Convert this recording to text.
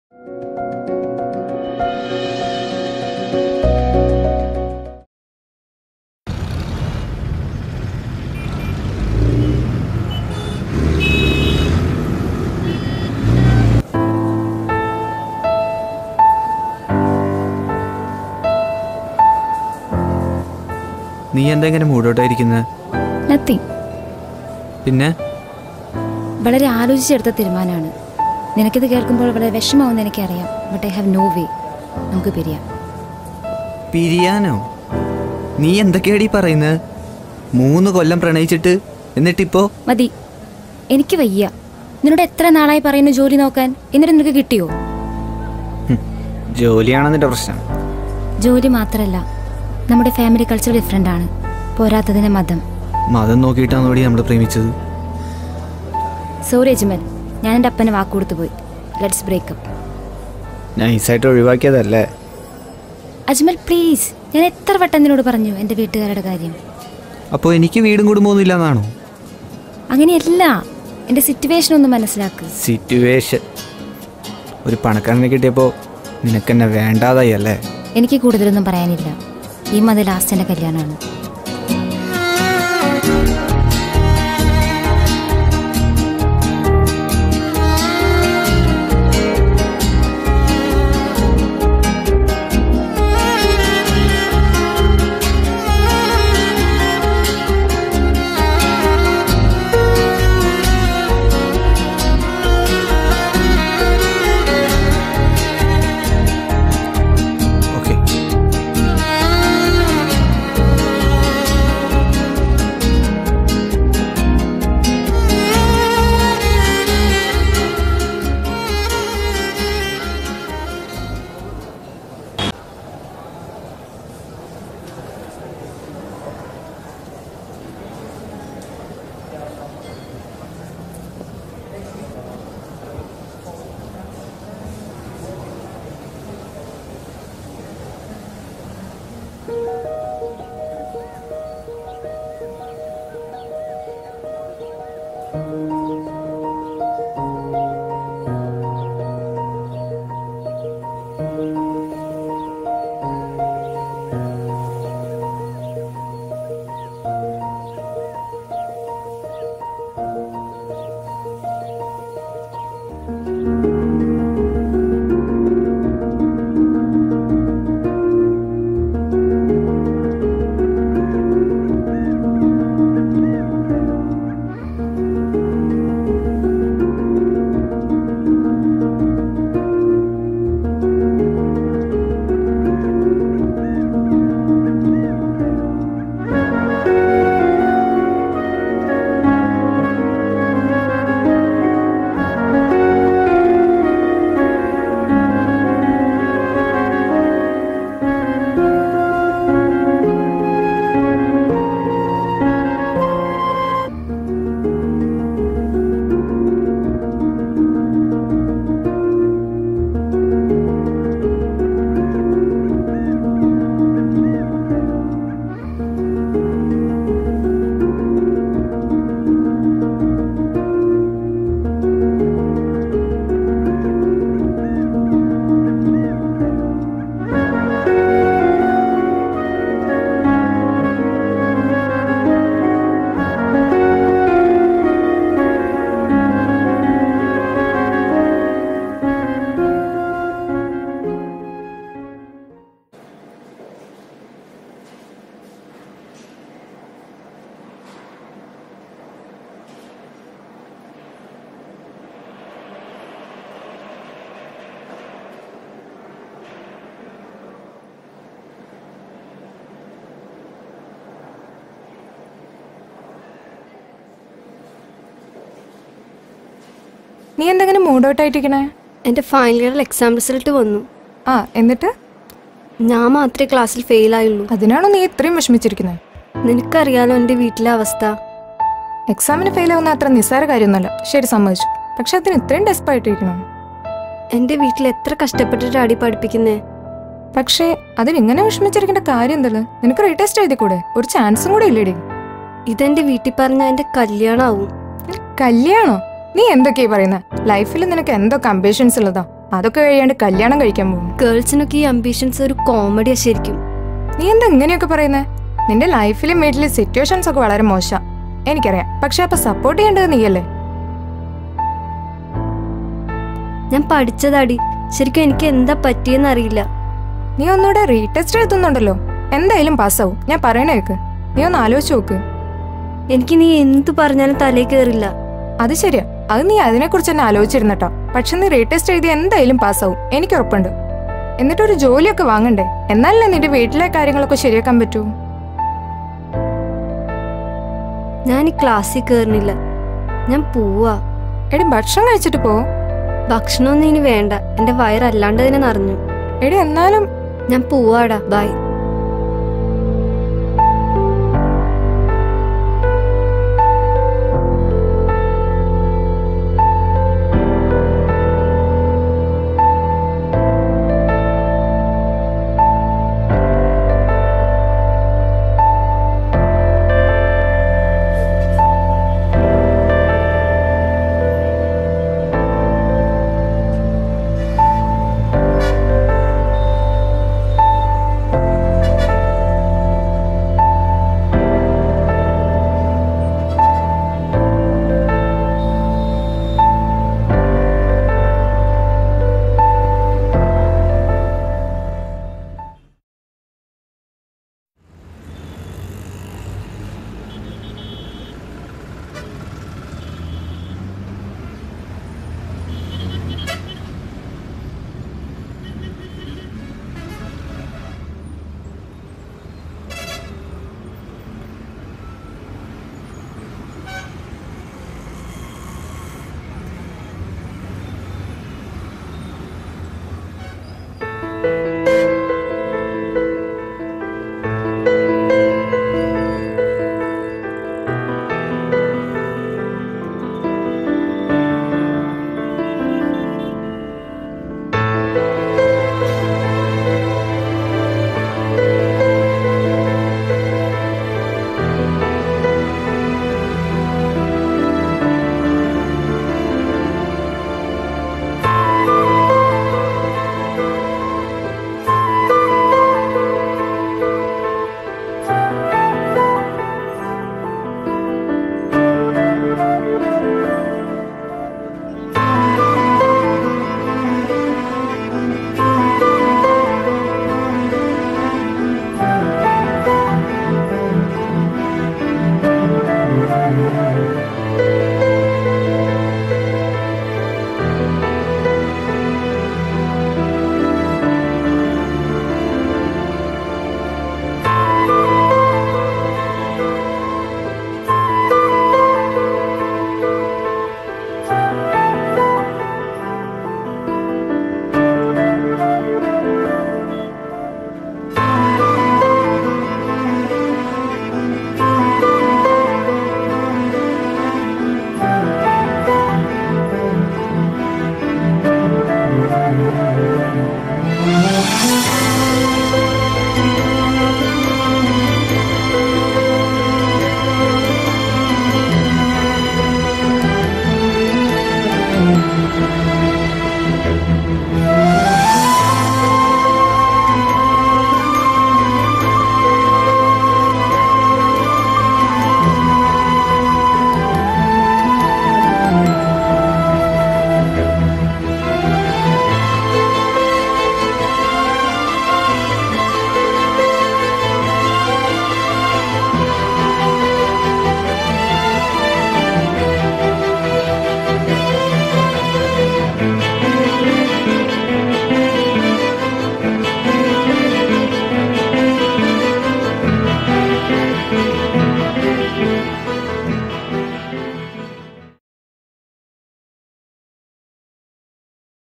നീ എന്താ ഇങ്ങനെ മൂടോട്ടായിരിക്കുന്നത് നത്തിങ് പിന്നെ വളരെ ആലോചിച്ചെടുത്ത തീരുമാനമാണ് നിനക്കിത് കേൾക്കുമ്പോൾ വളരെ വിഷമാവുമെന്ന് എനിക്കറിയാം but I have no way നമുക്ക് പിരിയാം പിരിയാനോ നീ എന്തൊക്കെയാടി പറയുന്നത് മൂന്ന് കൊല്ലം പ്രണയിച്ചിട്ട് എന്നിട്ടിപ്പോ മതി എനിക്ക് വയ്യ നിന്നോട് എത്ര നാളായി പറയുന്നു ജോലി നോക്കാൻ എന്നിട്ട് നിനക്ക് കിട്ടിയോ ജോലിയാണോ നിന്റെ പ്രശ്നം ജോലി മാത്രമല്ല നമ്മുടെ ഫാമിലി കൾച്ചർ ഡിഫറെൻ്റ് ആണ് പോരാത്തതിന് മതം മതം നോക്കിയിട്ടാണോടി നമ്മൾ പ്രേമിച്ചത് സോറി അജ്മൽ ഞാൻ എൻ്റെ അപ്പന് വാക്ക് കൊടുത്തു പോയി ലെറ്റ്സ് ബ്രേക്കപ്പ് നൈസായിട്ട് ഒഴിവാക്കിയതല്ലേ അജ്മൽ പ്ലീസ് ഞാൻ എത്ര വട്ടം നിന്നോട് പറഞ്ഞു എൻ്റെ വീട്ടുകാരുടെ കാര്യം അപ്പോൾ എനിക്ക് വീടും കുടുംബമൊന്നും ഇല്ലെന്നാണോ അങ്ങനെയല്ല എൻ്റെ സിറ്റുവേഷൻ ഒന്ന് മനസ്സിലാക്ക് സിറ്റുവേഷൻ ഒരു പണക്കാരനെ കിട്ടിയപ്പോൾ നിനക്കെന്നെ വേണ്ടാതായി അല്ലേ എനിക്ക് കൂടുതലൊന്നും പറയാനില്ല ഈ മത ലാസ്റ്റ് എൻ്റെ കല്യാണമാണ് ഓക്കെ നീ എന്തെങ്കിലും മൂഡ് ഔട്ട് ആയിട്ടിരിക്കണേ എൻ്റെ ഫൈനൽ ഇയറിൽ എക്സാം റിസൾട്ട് വന്നു ആ എന്നിട്ട് ഞാൻ മാത്രമേ ക്ലാസ്സിൽ ഫെയിൽ ആയുള്ളൂ അതിനാണോ നീ ഇത്രയും വിഷമിച്ചിരിക്കുന്നത് നിനക്കറിയാലോ എൻ്റെ വീട്ടിലെ അവസ്ഥ എക്സാമിന് ഫെയിൽ ആവുന്ന അത്ര നിസ്സാര കാര്യമൊന്നുമല്ല ശരി സമ്മതിച്ചു പക്ഷെ അതിന് ഇത്രയും ഡെസ്പായിട്ടിരിക്കണം എൻ്റെ വീട്ടിൽ എത്ര കഷ്ടപ്പെട്ടിട്ടാടി പഠിപ്പിക്കുന്നേ പക്ഷേ അതിനിങ്ങനെ വിഷമിച്ചിരിക്കേണ്ട കാര്യം എന്തല്ലേ നിനക്ക് റീടെസ്റ്റ് എഴുതിക്കൂടെ ഒരു ചാൻസും കൂടെ ഇല്ലേടി ഇതെൻ്റെ വീട്ടിൽ പറഞ്ഞ എൻ്റെ കല്യാണമാവും കല്യാണോ നീ എന്തൊക്കെയാ പറയുന്നത് ലൈഫിൽ നിനക്ക് എന്തൊക്കെ അംബിഷൻസ് ഉള്ളതാ അതൊക്കെ കഴിയാണ്ട് കല്യാണം കഴിക്കാൻ പോകും ഗേൾസിനൊക്കെ ഈ അംബിഷൻസ് ഒരു കോമഡിയാ ശരിക്കും നീ എന്താ ഇങ്ങനെയൊക്കെ പറയുന്നേ നിന്റെ ലൈഫിലും വീട്ടിലും സിറ്റുവേഷൻസ് ഒക്കെ വളരെ മോശം എനിക്കറിയാം പക്ഷെ അപ്പൊ സപ്പോർട്ട് ചെയ്യേണ്ടത് നീയല്ലേ ഞാൻ പഠിച്ചതാടി ശരിക്കും എനിക്ക് എന്താ പറ്റിയെന്ന് അറിയില്ല നീ ഒന്നുകൂടെ റീടെസ്റ്റ് എഴുതുന്നുണ്ടല്ലോ എന്തായാലും പാസ്സാവും ഞാൻ പറയണ കേക്ക് നീ ഒന്ന് ആലോചിച്ച് നോക്ക് എനിക്ക് നീ എന്ത് പറഞ്ഞാലും തലേ കയറില്ല അത് ശരിയാ അത് നീ അതിനെക്കുറിച്ച് തന്നെ ആലോചിച്ചിരുന്നട്ടോ പക്ഷെ നീ റീടെസ്റ്റ് എഴുതി എന്തായാലും പാസ്സാവും എനിക്ക് ഉറപ്പുണ്ട് എന്നിട്ടൊരു ജോലിയൊക്കെ വാങ്ങണ്ടേ എന്നാലല്ലേ നിന്റെ വീട്ടിലെ കാര്യങ്ങളൊക്കെ ശരിയാക്കാൻ പറ്റൂ ഞാൻ ഈ ക്ലാസ്സിൽ കയറുന്നില്ല ഞാൻ പോവാ എടി ഭക്ഷണം കഴിച്ചിട്ട് പോ ഭക്ഷണമൊന്നും ഇനി വേണ്ട എന്റെ വയറല്ലാണ്ട് തന്നെ നിറഞ്ഞു എടി എന്നാലും ഞാൻ പോവാടാ ബൈ